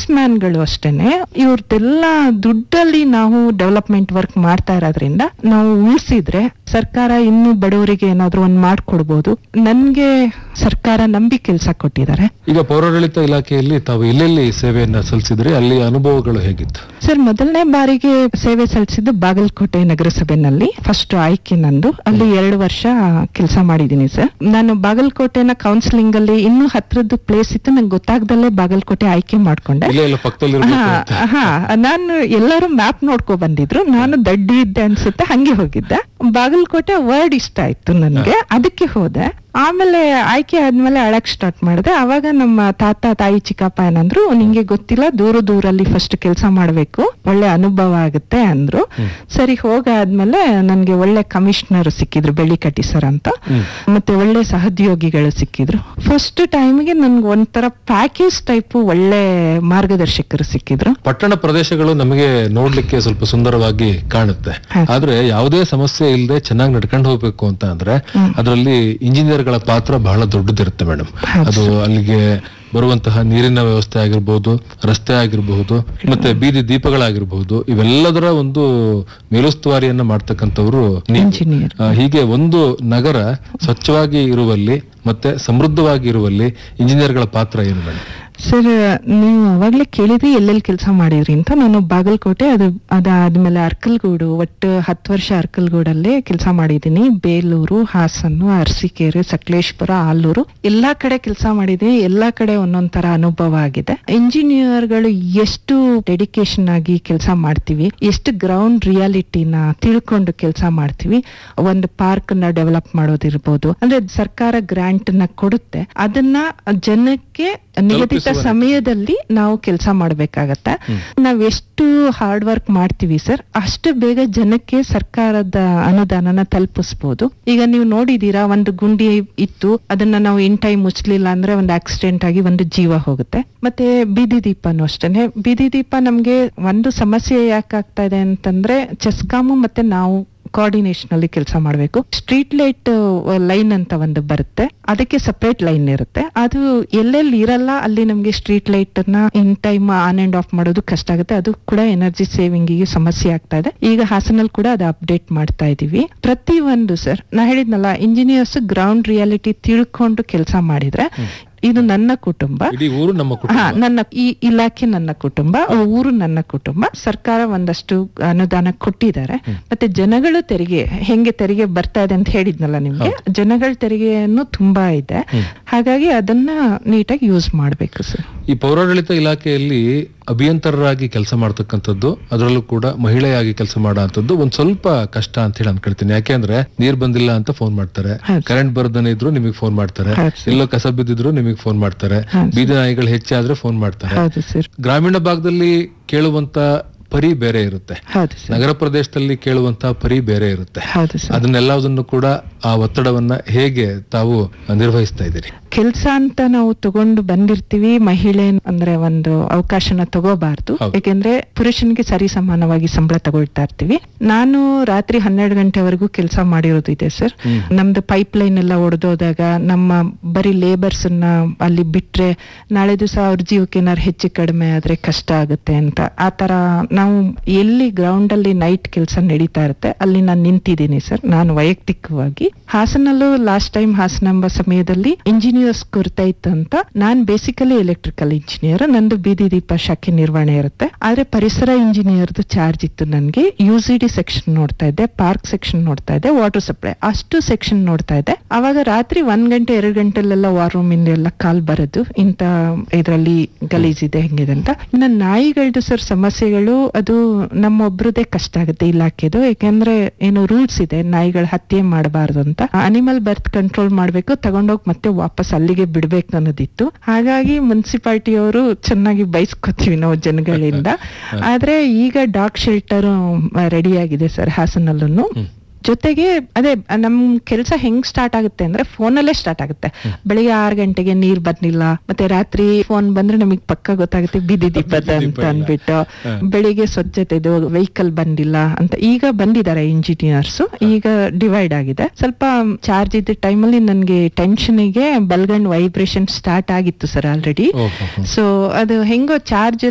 Sales ಮ್ಯಾನ್ಗಳು ಅಷ್ಟೇನೆ ಇವ್ರದ್ದೆಲ್ಲ ದುಡ್ಡಲ್ಲಿ ನಾವು ಡೆವಲಪ್ಮೆಂಟ್ ವರ್ಕ್ ಮಾಡ್ತಾ ಇರೋದ್ರಿಂದ ನಾವು ಉಳಿಸಿದ್ರೆ ಸರ್ಕಾರ ಇನ್ನು ಬಡವರಿಗೆ ಏನಾದ್ರು ಒಂದ್ ಮಾಡ್ಕೊಡ್ಬೋದು ನನ್ಗೆ ಸರ್ಕಾರ ನಂಬಿ ಕೆಲ್ಸ ಕೊಟ್ಟಿದ್ದಾರೆ ಈಗ ಪೌರಾಡಳಿತ ಇಲಾಖೆಯಲ್ಲಿ ತಾವು ಎಲ್ಲೆಲ್ಲಿ ಸೇವೆಯನ್ನ ಸಲ್ಲಿಸಿದ್ರಿ ಅಲ್ಲಿ ಅನುಭವಗಳು ಹೇಗಿತ್ತು ಸರ್ ಮೊದಲನೇ ಬಾರಿಗೆ ಸೇವೆ ಸಲ್ಲಿಸಿದ್ದು ಬಾಗಲಕೋಟೆ ನಗರಸಭೆನಲ್ಲಿ ಫಸ್ಟ್ ಆಯ್ಕೆ ನಂದು ಅಲ್ಲಿ ಎರಡು ವರ್ಷ ಕೆಲಸ ಮಾಡಿದ್ದೀನಿ ಸರ್ ನಾನು ಬಾಗಲಕೋಟೆನ ಕೌನ್ಸಿಲಿಂಗ್ ಅಲ್ಲಿ ಇನ್ನೂ ಹತ್ರದ್ದು ಪ್ಲೇಸ್ ಇತ್ತು ನಂಗೆ ಗೊತ್ತಾಗ್ದಲ್ಲೇ ಬಾಗಲಕೋಟೆ ಆಯ್ಕೆ ಮಾಡ್ಕೊಂಡೆ ಇಲ್ಲೇ ಎಲ್ಲ ಪಕ್ಕದಲ್ಲಿ ಹಾ, ಹಾ ನಾನು ಎಲ್ಲರೂ ಮ್ಯಾಪ್ ನೋಡ್ಕೊ ಬಂದಿದ್ರು ನಾನು ದಡ್ಡಿ ಇದ್ದೆ ಅನ್ಸುತ್ತೆ ಹಂಗೆ ಹೋಗಿದ್ದೆ ಬಾಗಲಕೋಟೆ ವರ್ಡ್ ಇಷ್ಟ ಆಯ್ತು ನನ್ಗೆ ಅದಕ್ಕೆ ಹೋದೆ ಆಮೇಲೆ ಆಯ್ಕೆ ಆದ್ಮೇಲೆ ಅಳಕ್ ಸ್ಟಾರ್ಟ್ ಮಾಡಿದೆ ಅವಾಗ ನಮ್ಮ ತಾತ ತಾಯಿ ಚಿಕ್ಕಪ್ಪ ಏನಂದ್ರು ನಿಂಗೆ ಗೊತ್ತಿಲ್ಲ ದೂರ ದೂರಲ್ಲಿ ಫಸ್ಟ್ ಕೆಲಸ ಮಾಡ್ಬೇಕು ಒಳ್ಳೆ ಅನುಭವ ಆಗುತ್ತೆ ಅಂದ್ರು ಸರಿ ಹೋಗಾದ್ಮೇಲೆ ನನ್ಗೆ ಒಳ್ಳೆ ಕಮಿಷನರ್ ಸಿಕ್ಕಿದ್ರು ಬೆಳ್ಳಿಕಟ್ಟಿ ಸರ್ ಅಂತ ಮತ್ತೆ ಒಳ್ಳೆ ಸಹೋದ್ಯೋಗಿಗಳು ಸಿಕ್ಕಿದ್ರು ಫಸ್ಟ್ ಟೈಮ್ಗೆ ನನ್ಗೆ ಒಂಥರ ಪ್ಯಾಕೇಜ್ ಟೈಪ್ ಒಳ್ಳೆ ಮಾರ್ಗದರ್ಶಕರು ಸಿಕ್ಕಿದ್ರು ಪಟ್ಟಣ ಪ್ರದೇಶಗಳು ನಮಗೆ ನೋಡ್ಲಿಕ್ಕೆ ಸ್ವಲ್ಪ ಸುಂದರವಾಗಿ ಕಾಣುತ್ತೆ ಹೌದು. ಆದ್ರೆ ಯಾವುದೇ ಸಮಸ್ಯೆ ಇಲ್ಲದೆ ಚೆನ್ನಾಗಿ ನಡ್ಕೊಂಡು ಹೋಗ್ಬೇಕು ಅಂತ ಅಂದ್ರೆ ಅದರಲ್ಲಿ ಇಂಜಿನಿಯರ್ಗಳ ಪಾತ್ರ ಬಹಳ ದೊಡ್ಡದಿರುತ್ತೆ ಮೇಡಮ್ ಹೌದು ಅದು ಅಲ್ಲಿಗೆ ಬರುವಂತಹ ನೀರಿನ ವ್ಯವಸ್ಥೆ ಆಗಿರ್ಬೋದು ರಸ್ತೆ ಆಗಿರಬಹುದು ಮತ್ತೆ ಬೀದಿ ದೀಪಗಳಾಗಿರ್ಬಹುದು ಇವೆಲ್ಲದರ ಒಂದು ಮೇಲುಸ್ತುವಾರಿಯನ್ನ ಮಾಡ್ತಕ್ಕಂಥವ್ರು ನೀವು. ಇಂಜಿನಿಯರ್ ಆ, ಹೀಗೆ ಒಂದು ನಗರ ಸ್ವಚ್ಛವಾಗಿ ಇರುವಲ್ಲಿ ಮತ್ತೆ ಸಮೃದ್ಧವಾಗಿ ಇರುವಲ್ಲಿ ಇಂಜಿನಿಯರ್ಗಳ ಪಾತ್ರ ಏನು ಮೇಡಮ್ ಸರ್ ನೀವು ಅವಾಗ್ಲೇ ಕೇಳಿದ್ರಿ ಎಲ್ಲೆಲ್ಲಿ ಕೆಲಸ ಮಾಡಿದ್ರಿ ಅಂತ ನಾನು ಬಾಗಲಕೋಟೆ ಅದು ಅದಾದ್ಮೇಲೆ ಅರ್ಕಲ್ಗೂಡು ಒಟ್ಟು ಹತ್ತು ವರ್ಷ ಅರ್ಕಲ್ಗೂಡಲ್ಲೇ ಕೆಲಸ ಮಾಡಿದ್ದೀನಿ ಬೇಲೂರು ಹಾಸನ್ನು ಅರಸೀಕೆರೆ ಸಕಲೇಶ್ಪುರ ಆಲೂರು ಎಲ್ಲಾ ಕಡೆ ಕೆಲಸ ಮಾಡಿದ್ದೀನಿ ಎಲ್ಲಾ ಕಡೆ ಒಂದೊಂದ್ ತರ ಅನುಭವ ಆಗಿದೆ ಇಂಜಿನಿಯರ್ಗಳು ಎಷ್ಟು ಡೆಡಿಕೇಶನ್ ಆಗಿ ಕೆಲಸ ಮಾಡ್ತೀವಿ ಎಷ್ಟು ಗ್ರೌಂಡ್ ರಿಯಾಲಿಟಿನ ತಿಳ್ಕೊಂಡು ಕೆಲಸ ಮಾಡ್ತೀವಿ ಒಂದು ಪಾರ್ಕ್ ನ ಡೆವಲಪ್ ಮಾಡೋದಿರ್ಬೋದು ಅಂದ್ರೆ ಸರ್ಕಾರ ಗ್ರಾಂಟ್ ನ ಕೊಡುತ್ತೆ ಅದನ್ನ ಜನಕ್ಕೆ ನಿಗದಿತ ತಲುಪಿಸುವ ಸಮಯದಲ್ಲಿ ನಾವು ಕೆಲಸ ಮಾಡ್ಬೇಕಾಗತ್ತೆ ನಾವ್ ಎಷ್ಟು ಹಾರ್ಡ್ ವರ್ಕ್ ಮಾಡ್ತೀವಿ ಸರ್ ಅಷ್ಟು ಬೇಗ ಜನಕ್ಕೆ ಸರ್ಕಾರದ ಅನುದಾನನ ತಲುಪಿಸ್ಬೋದು ಈಗ ನೀವು ನೋಡಿದೀರಾ ಒಂದು ಗುಂಡಿ ಇತ್ತು ಅದನ್ನ ನಾವು ಇನ್ ಟೈಮ್ ಮುಚ್ಚಲಿಲ್ಲ ಅಂದ್ರೆ ಒಂದು ಆಕ್ಸಿಡೆಂಟ್ ಆಗಿ ಒಂದು ಜೀವ ಹೋಗುತ್ತೆ ಮತ್ತೆ ಬೀದಿ ದೀಪನೂ ಅಷ್ಟೇನೆ ಬೀದಿ ದೀಪ ನಮ್ಗೆ ಒಂದು ಸಮಸ್ಯೆ ಯಾಕೆ ಆಗ್ತಾ ಇದೆ ಅಂತಂದ್ರೆ ಚೆಸ್ಕಾಮು ಮತ್ತೆ ನಾವು ಕೋಆರ್ಡಿನೇಷನ್ ಅಲ್ಲಿ ಕೆಲಸ ಮಾಡಬೇಕು ಸ್ಟ್ರೀಟ್ ಲೈಟ್ ಲೈನ್ ಅಂತ ಒಂದು ಬರುತ್ತೆ ಅದಕ್ಕೆ ಸಪರೇಟ್ ಲೈನ್ ಇರುತ್ತೆ ಅದು ಎಲ್ಲೆಲ್ಲಿ ಇರಲ್ಲ ಅಲ್ಲಿ ನಮ್ಗೆ ಸ್ಟ್ರೀಟ್ ಲೈಟ್ ನ in time on and off ಮಾಡೋದು ಕಷ್ಟ ಆಗುತ್ತೆ ಅದು ಕೂಡ ಎನರ್ಜಿ ಸೇವಿಂಗ್ ಗೆ ಸಮಸ್ಯೆ ಆಗ್ತಾ ಇದೆ ಈಗ ಹಾಸನಲ್ಲಿ ಕೂಡ ಅದು ಅಪ್ಡೇಟ್ ಮಾಡ್ತಾ ಇದೀವಿ ಪ್ರತಿ ಒಂದು ಸರ್ ನಾ ಹೇಳಿದ್ನಲ್ಲ ಇಂಜಿನಿಯರ್ಸ್ ಗ್ರೌಂಡ್ ರಿಯಾಲಿಟಿ ತಿಳ್ಕೊಂಡು ಕೆಲಸ ಮಾಡಿದ್ರೆ ಇದು ನನ್ನ ಕುಟುಂಬ ಇಡೀ ಊರು ನಮ್ಮ ಕುಟುಂಬ ಹಾ ನನ್ನ ಈ ಇಲಾಖೆ ನನ್ನ ಕುಟುಂಬ ಊರು ನನ್ನ ಕುಟುಂಬ ಸರ್ಕಾರ ಒಂದಷ್ಟು ಅನುದಾನ ಕೊಟ್ಟಿದ್ದಾರೆ ಮತ್ತೆ ಜನಗಳ ತೆರಿಗೆ ಹೆಂಗೆ ತೆರಿಗೆ ಬರ್ತಾ ಇದೆ ಅಂತ ಹೇಳಿದ್ನಲ್ಲ ನಿಮ್ಗೆ ಜನಗಳ ತೆರಿಗೆಯನ್ನು ತುಂಬಾ ಇದೆ ಹಾಗಾಗಿ ಅದನ್ನ ನೀಟಾಗಿ ಯೂಸ್ ಮಾಡ್ಬೇಕು ಸರ್ ಈ ಪೌರಾಡಳಿತ ಇಲಾಖೆಯಲ್ಲಿ ಅಭಿಯಂತರರಾಗಿ ಕೆಲಸ ಮಾಡ್ತಕ್ಕಂಥದ್ದು ಅದರಲ್ಲೂ ಕೂಡ ಮಹಿಳೆಯಾಗಿ ಕೆಲಸ ಮಾಡೋಂಥದ್ದು ಒಂದ್ ಸ್ವಲ್ಪ ಕಷ್ಟ ಅಂತ ಹೇಳಿ ಅನ್ಕೊಳ್ತೀನಿ ಯಾಕೆಂದ್ರೆ ನೀರ್ ಬಂದಿಲ್ಲ ಅಂತ ಫೋನ್ ಮಾಡ್ತಾರೆ ಹೌದು. ಕರೆಂಟ್ ಬರ್ದನೆ ಇದ್ರು ನಿಮಗೆ ಫೋನ್ ಮಾಡ್ತಾರೆ ಹೌದು ಸರ್. ಎಲ್ಲೋ ಕಸ ಬಿದ್ದಿದ್ರು ನಿಮಗೆ ಫೋನ್ ಮಾಡ್ತಾರೆ ಹೌದು ಬೀದಿ ನಾಯಿಗಳು ಹೆಚ್ಚಾದ್ರೆ ಫೋನ್ ಮಾಡ್ತಾರೆ ಹೌದು ಸರ್ ಗ್ರಾಮೀಣ ಭಾಗದಲ್ಲಿ ಕೇಳುವಂತ ಪರಿ ಬೇರೆ ಇರುತ್ತೆ ಹೌದು ಸರ್ ನಗರ ಪ್ರದೇಶದಲ್ಲಿ ಕೇಳುವಂತ ಪರಿ ಬೇರೆ ಇರುತ್ತೆ ಹೌದು ಸರ್ ಅದನ್ನೆಲ್ಲದನ್ನು ಕೂಡ ಆ ಒತ್ತಡವನ್ನ ಹೇಗೆ ತಾವು ನಿರ್ವಹಿಸ್ತಾ ಇದ್ದೀರಿ ಕೆಲ್ಸ ಅಂತ ನಾವು ತಗೊಂಡು ಬಂದಿರ್ತೀವಿ ಮಹಿಳೆ ಅಂದ್ರೆ ಒಂದು ಅವಕಾಶನ ತಗೋಬಾರ್ದು ಹೌದು. ಯಾಕೆಂದ್ರೆ ಪುರುಷನಿಗೆ ಸರಿ ಸಮಾನವಾಗಿ ಸಂಬಳ ತಗೊಳ್ತಾ ಇರ್ತೀವಿ ನಾನು ರಾತ್ರಿ ಹನ್ನೆರಡು ಗಂಟೆವರೆಗೂ ಕೆಲಸ ಮಾಡಿರೋದು ಇದೆ ಸರ್ ನಮ್ದು ಪೈಪ್ ಲೈನ್ ಎಲ್ಲ ಒಡೆದೋದಾಗ ನಮ್ಮ ಬರೀ ಲೇಬರ್ಸ್ ಅನ್ನ ಅಲ್ಲಿ ಬಿಟ್ರೆ ನಾಳೆ ದಿವಸ ಅವ್ರ ಜೀವಕ್ಕೆ ಏನಾದ್ರು ಹೆಚ್ಚು ಕಡಿಮೆ ಆದ್ರೆ ಕಷ್ಟ ಆಗುತ್ತೆ ಅಂತ ಆ ತರ ನಾವು ಎಲ್ಲಿ ಗ್ರೌಂಡ್ ಅಲ್ಲಿ ನೈಟ್ ಕೆಲಸ ನಡೀತಾ ಇರುತ್ತೆ ಅಲ್ಲಿ ನಾನು ನಿಂತಿದ್ದೀನಿ ಸರ್ ನಾನು ವೈಯಕ್ತಿಕವಾಗಿ ಹಾಸನಲ್ಲೂ ಲಾಸ್ಟ್ ಟೈಮ್ ಹಾಸನ ಎಂಬ ಸಮಯದಲ್ಲಿ ಇಂಜಿನಿಯರ್ಸ್ ಕೊರತೆ ಇತ್ತು ಅಂತ ನಾನ್ ಬೇಸಿಕಲಿ ಎಲೆಕ್ಟ್ರಿಕಲ್ ಇಂಜಿನಿಯರ್ ನಂದು ಬೀದಿ ದೀಪ ಶಾಖೆ ನಿರ್ವಹಣೆ ಇರುತ್ತೆ ಆದ್ರೆ ಪರಿಸರ ಇಂಜಿನಿಯರ್ದು ಚಾರ್ಜ್ ಇತ್ತು ನನ್ಗೆ ಯು ಸಿ ಡಿ ಸೆಕ್ಷನ್ ನೋಡ್ತಾ ಇದ್ದೆ ಪಾರ್ಕ್ ಸೆಕ್ಷನ್ ನೋಡ್ತಾ ಇದ್ದೆ ವಾಟರ್ ಸಪ್ಲೈ ಅಷ್ಟು ಸೆಕ್ಷನ್ ನೋಡ್ತಾ ಇದ್ದೆ ಅವಾಗ ರಾತ್ರಿ ಒಂದ್ ಗಂಟೆ ಎರಡು ಗಂಟೆಲೆಲ್ಲ ವಾರ್ ರೂಮ್ ಇಂದ ಎಲ್ಲ ಕಾಲ್ ಬರೋದು ಇಂತ ಇದರಲ್ಲಿ ಗಲೀಜಿದೆ ಹೆಂಗಿದೆ ಅಂತ ಇನ್ನ ನಾಯಿಗಳದ್ದು ಸರ್ ಸಮಸ್ಯೆಗಳು ಅದು ನಮ್ಮೊಬ್ರದೇ ಕಷ್ಟ ಆಗುತ್ತೆ ಇಲಾಖೆದು ಯಾಕೆಂದ್ರೆ ಏನು ರೂಲ್ಸ್ ಇದೆ ನಾಯಿಗಳ ಹತ್ಯೆ ಮಾಡಬಾರ್ದು ಅಂತ ಅನಿಮಲ್ ಬರ್ತ್ ಕಂಟ್ರೋಲ್ ಮಾಡ್ಬೇಕು ತಗೊಂಡೋಗಿ ಮತ್ತೆ ವಾಪಸ್ ಅಲ್ಲಿಗೆ ಬಿಡ್ಬೇಕು ಅನ್ನೋದಿತ್ತು ಹಾಗಾಗಿ ಮುನ್ಸಿಪಾಲಿಟಿ ಅವರು ಚೆನ್ನಾಗಿ ಬೈಸ್ಕೊತೀವಿ ನಾವು ಜನಗಳಿಂದ ಆದ್ರೆ ಈಗ ಡಾಗ್ ಶೆಲ್ಟರ್ ರೆಡಿ ಆಗಿದೆ ಸರ್ ಹಾಸನಲ್ಲೂ ಜೊತೆಗೆ ಅದೇ ನಮ್ ಕೆಲಸ ಹೆಂಗ್ ಸ್ಟಾರ್ಟ್ ಆಗುತ್ತೆ ಅಂದ್ರೆ ಫೋನಲ್ಲೇ ಸ್ಟಾರ್ಟ್ ಆಗುತ್ತೆ ಬೆಳಿಗ್ಗೆ ಆರು ಗಂಟೆಗೆ ನೀರ್ ಬರ್ಲಿಲ್ಲ ಮತ್ತೆ ರಾತ್ರಿ ಫೋನ್ ಬಂದ್ರೆ ನಮಗ್ ಪಕ್ಕ ಗೊತ್ತಾಗುತ್ತೆ ಬೀದಿ ದೀಪದ ಅಂತ ಅನ್ಬಿಟ್ಟು ಬೆಳಿಗ್ಗೆ ಸ್ವಚ್ಛತೆದು ವೆಹಿಕಲ್ ಬಂದಿಲ್ಲ ಅಂತ ಈಗ ಬಂದಿದ್ದಾರೆ ಇಂಜಿನಿಯರ್ಸ್ ಈಗ ಡಿವೈಡ್ ಆಗಿದೆ ಸ್ವಲ್ಪ ಚಾರ್ಜ್ ಇದ್ದ ಟೈಮಲ್ಲಿ ನನ್ಗೆ ಟೆನ್ಷನ್ಗೆ ಬಲ್ಗಂಡ್ ವೈಬ್ರೇಷನ್ ಸ್ಟಾರ್ಟ್ ಆಗಿತ್ತು ಸರ್ ಆಲ್ರೆಡಿ ಓಹೋ ಸೊ ಅದು ಹೆಂಗೋ ಚಾರ್ಜ್